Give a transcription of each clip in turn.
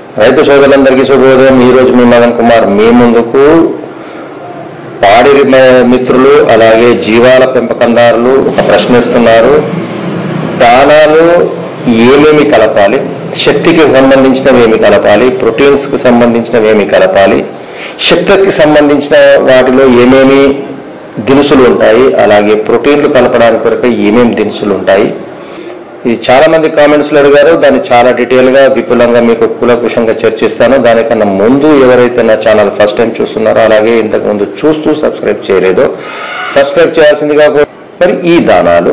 రైతు సోదరులందరికీ శుభోదయం ఈరోజు మీ మదన్ కుమార్ మీ ముందుకు పాడి మ- మిత్రులు అలాగే జీవాల పెంపకందారులు ఒక ప్రశ్నిస్తున్నారు దానాలు ఏమేమి కలపాలి శక్తికి సంబంధించినవి ఏమి కలపాలి ప్రోటీన్స్కి సంబంధించినవి ఏమి కలపాలి శక్తికి సంబంధించిన వాటిలో ఏమేమి దినుసులు ఉంటాయి అలాగే ప్రోటీన్లు కలపడానికి కొరకు ఏమేమి దినుసులు ఉంటాయి ఇది చాలా మంది కామెంట్స్లో అడిగారు దాన్ని చాలా డీటెయిల్గా విపులంగా మీకు కులకుశంగా చర్చిస్తాను దానికన్నా ముందు ఎవరైతే నా ఛానల్ ఫస్ట్ టైం చూస్తున్నారో అలాగే ఇంతకు ముందు చూస్తూ సబ్స్క్రైబ్ చేయలేదో సబ్స్క్రైబ్ చేయాల్సిందిగా కోరు- మరి ఈ దానాలు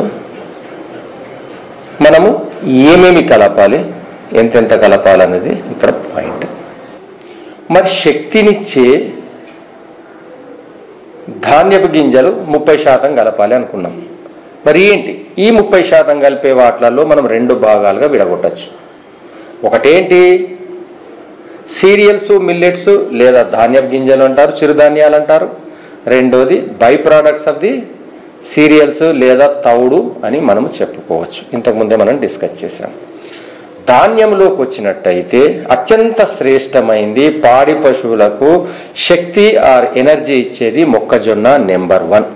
మనము ఏమేమి కలపాలి ఎంతెంత కలపాలనేది ఇక్కడ పాయింట్ మరి శక్తినిచ్చే ధాన్యపు గింజలు ముప్పై శాతం కలపాలి అనుకున్నాం మరి ఏంటి ఈ ముప్పై శాతం కలిపే వాటిలలో మనం రెండు భాగాలుగా విడగొట్టచ్చు ఒకటేంటి సీరియల్స్ మిల్లెట్స్ లేదా ధాన్యపు గింజలు అంటారు చిరుధాన్యాలు అంటారు రెండోది by products of the cereals లేదా తౌడు అని మనం చెప్పుకోవచ్చు ఇంతకుముందే మనం డిస్కస్ చేసాం ధాన్యంలోకి వచ్చినట్టయితే అత్యంత శ్రేష్టమైంది పాడి పశువులకు శక్తి ఆర్ ఎనర్జీ ఇచ్చేది మొక్కజొన్న నెంబర్ వన్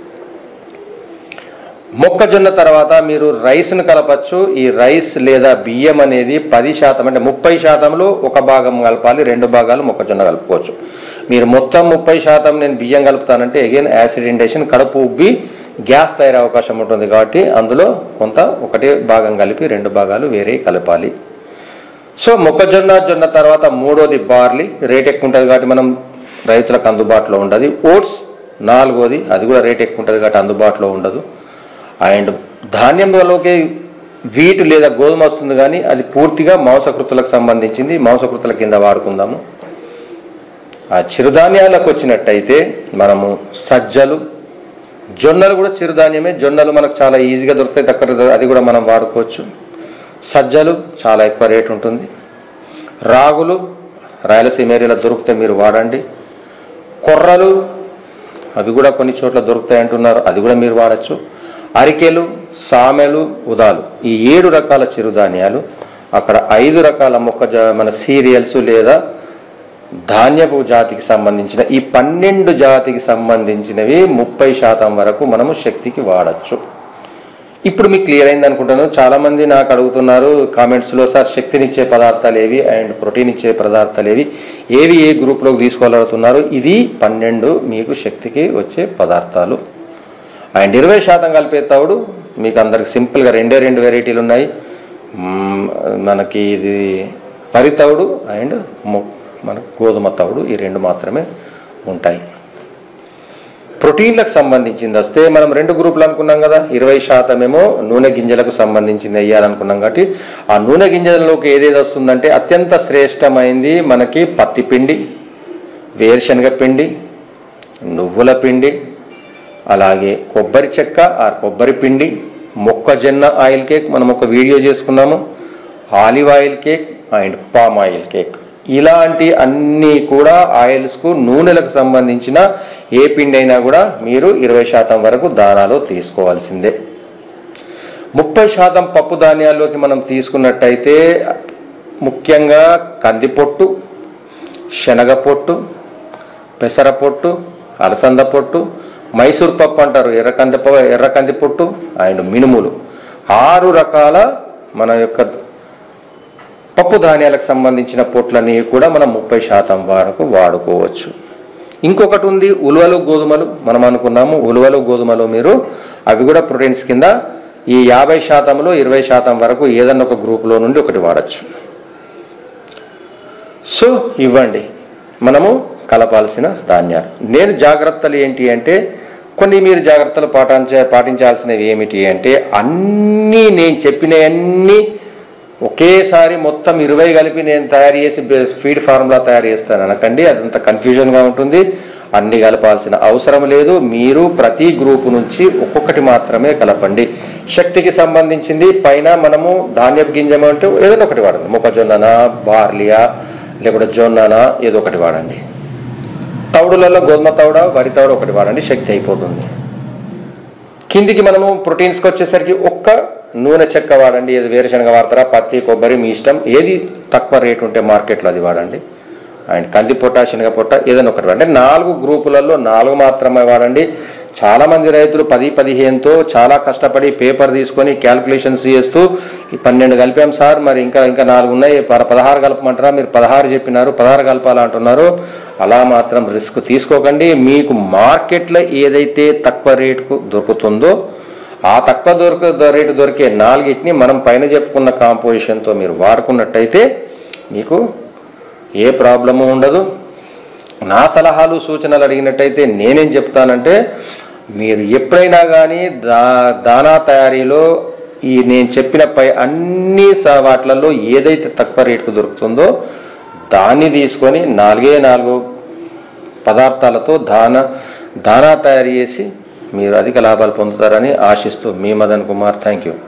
మొక్కజొన్న తర్వాత మీరు రైస్ను కలపచ్చు ఈ రైస్ లేదా బియ్యం అనేది పది శాతం అంటే ముప్పై శాతంలో ఒక భాగం కలపాలి రెండు భాగాలు మొక్కజొన్న కలుపుకోవచ్చు మీరు మొత్తం ముప్పై శాతం నేను బియ్యం కలుపుతానంటే అగైన్ యాసిడ్ ఇండేషన్ కడుపు ఉబ్బి గ్యాస్ తయారయ్యే అవకాశం ఉంటుంది కాబట్టి అందులో కొంత ఒకటే భాగం కలిపి రెండు భాగాలు వేరే కలపాలి సో మొక్కజొన్న జొన్న తర్వాత మూడోది బార్లీ రేట్ ఎక్కువ ఉంటుంది కాబట్టి మనం రైతులకు అందుబాటులో ఉండదు ఓట్స్ నాలుగోది అది కూడా రేట్ ఎక్కువ ఉంటుంది కాబట్టి అందుబాటులో ఉండదు అండ్ ధాన్యంలోకి వీట్ లేదా గోధుమ వస్తుంది కానీ అది పూర్తిగా మాంసకృతులకు సంబంధించింది మాంసకృతుల కింద వాడుకుందాము ఆ చిరుధాన్యాలకు వచ్చినట్టయితే మనము సజ్జలు జొన్నలు కూడా చిరుధాన్యమే జొన్నలు మనకు చాలా ఈజీగా దొరుకుతాయి తక్కువ అది కూడా మనం వాడుకోవచ్చు సజ్జలు చాలా ఎక్కువ రేటు ఉంటుంది రాగులు రాయలసీమ ఏరియాలో దొరికితే మీరు వాడండి కొర్రలు అవి కూడా కొన్ని చోట్ల దొరుకుతాయి అంటున్నారు అది కూడా మీరు వాడచ్చు అరికెలు సామెలు ఉదాలు ఈ ఏడు రకాల చిరుధాన్యాలు అక్కడ ఐదు రకాల మొక్క మన సీరియల్స్ లేదా ధాన్యపు జాతికి సంబంధించిన ఈ పన్నెండు జాతికి సంబంధించినవి ముప్పై శాతం వరకు మనము శక్తికి వాడచ్చు ఇప్పుడు మీకు క్లియర్ అయింది అనుకుంటాను చాలా మంది నాకు అడుగుతున్నారు కామెంట్స్లో సార్ శక్తినిచ్చే పదార్థాలు ఏవి అండ్ ప్రోటీన్ ఇచ్చే పదార్థాలు ఏవి ఏవి ఏ గ్రూప్లోకి తీసుకోగలుగుతున్నారు ఇది పన్నెండు మీకు శక్తికి వచ్చే పదార్థాలు అండ్ ఇరవై శాతం కలిపే తవుడు మీకు అందరికి సింపుల్గా రెండే రెండు వెరైటీలు ఉన్నాయి మ్మ్, మనకి ఇది వరి తవుడు అండ్ మొ- మనకు గోధుమ తవుడు ఈ రెండు మాత్రమే ఉంటాయి ప్రోటీన్లకు సంబంధించింది వస్తే మనం రెండు గ్రూపులు అనుకున్నాం కదా ఇరవై శాతం ఏమో నూనె గింజలకు సంబంధించింది వేయాలనుకున్నాం కాబట్టి ఆ నూనె గింజలలోకి ఏదేది వస్తుందంటే అత్యంత శ్రేష్టమైంది మనకి పత్తి పిండి వేరుశనగ పిండి నువ్వుల పిండి అలాగే కొబ్బరి చెక్క ఆ కొబ్బరి పిండి మొక్కజొన్న ఆయిల్ కేక్ మనం ఒక వీడియో చేసుకున్నాము olive oil cake and palm oil cake ఇలాంటి అన్నీ కూడా ఆయిల్స్కు నూనెలకు సంబంధించిన ఏ పిండి అయినా కూడా మీరు ఇరవై శాతం వరకు దానాలో తీసుకోవాల్సిందే ముప్పై శాతం పప్పు ధాన్యాల్లోకి మనం తీసుకున్నట్టయితే ముఖ్యంగా కందిపొట్టు శనగ పొట్టు పెసర పొట్టు అలసంద పొట్టు మైసూర్ పప్పు అంటారు ఎర్ర కంది ప- ఎర్ర కంది పొట్టు అండ్ మినుములు ఆరు రకాల మన యొక్క పప్పు ధాన్యాలకు సంబంధించిన పొట్లని కూడా మనం ముప్పై శాతం వరకు వాడుకోవచ్చు ఇంకొకటి ఉంది ఉలువలు గోధుమలు మనం అనుకున్నాము ఉలువలు గోధుమలు మీరు అవి కూడా ప్రోటీన్స్ కింద ఈ యాభై శాతంలో ఇరవై శాతం వరకు ఏదన్నా ఒక గ్రూపులో నుండి ఒకటి వాడచ్చు సో ఇవ్వండి మనము కలపాల్సిన ధాన్యాలు నేను జాగ్రత్తలు ఏంటి అంటే కొన్ని మీరు జాగ్రత్తలు పాటించ పాటించాల్సినవి ఏమిటి అంటే అన్నీ నేను చెప్పినవన్నీ ఒకేసారి మొత్తం ఇరవై కలిపి నేను తయారు చేసి ఫీడ్ ఫార్ములా తయారు చేస్తాను అనకండి అదంత కన్ఫ్యూజన్గా ఉంటుంది అన్ని కలపాల్సిన అవసరం లేదు మీరు ప్రతి గ్రూపు నుంచి ఒక్కొక్కటి మాత్రమే కలపండి శక్తికి సంబంధించింది పైన మనము ధాన్యపు గింజం అంటే ఏదైనా ఒకటి వాడండి మొక్కజొన్ననా బార్లియా లేకుంటే జొన్ననా ఏదో ఒకటి వాడండి తౌడులలో గోధుమ తౌడ వరి తౌడ ఒకటి వాడండి శక్తి అయిపోతుంది కిందికి మనము ప్రోటీన్స్కి వచ్చేసరికి ఒక్క నూనె చెక్క వాడండి ఏది వేరుశనగ వాడతారా పత్తి కొబ్బరి మీ ఇష్టం ఏది తక్కువ రేటు ఉంటే మార్కెట్లో అది వాడండి అండ్ కంది పొట్ట శనగ పొట్ట ఏదైనా ఒకటి అంటే నాలుగు గ్రూపులలో నాలుగు మాత్రమే వాడండి చాలా మంది రైతులు పది పదిహేనుతో చాలా కష్టపడి పేపర్ తీసుకొని క్యాల్కులేషన్స్ చేస్తూ ఈ పన్నెండు కలిపాం సార్ మరి ఇంకా ఇంకా నాలుగు ఉన్నాయి ప- పదహారు కలపమంటారా మీరు పదహారు చెప్పినారు పదహారు కలపాలంటున్నారు అలా మాత్రం రిస్క్ తీసుకోకండి మీకు మార్కెట్లో ఏదైతే తక్కువ రేటుకు దొరుకుతుందో ఆ తక్కువ దొరక రేటు దొరికే నాలుగిటిని మనం పైన చెప్పుకున్న కాంపోజిషన్తో మీరు వాడుకున్నట్టయితే మీకు ఏ ప్రాబ్లము ఉండదు నా సలహాలు సూచనలు అడిగినట్టయితే నేనేం చెప్తానంటే మీరు ఎప్పుడైనా కానీ దా దానా తయారీలో ఈ నేను చెప్పిన పై అన్ని స- వాటిలలో ఏదైతే తక్కువ రేటుకు దొరుకుతుందో దాన్ని తీసుకొని నాలుగే నాలుగు పదార్థాలతో దాన దానా తయారు చేసి మీరు అధిక లాభాలు పొందుతారని ఆశిస్తూ మీ మదన్ కుమార్ థ్యాంక్ యూ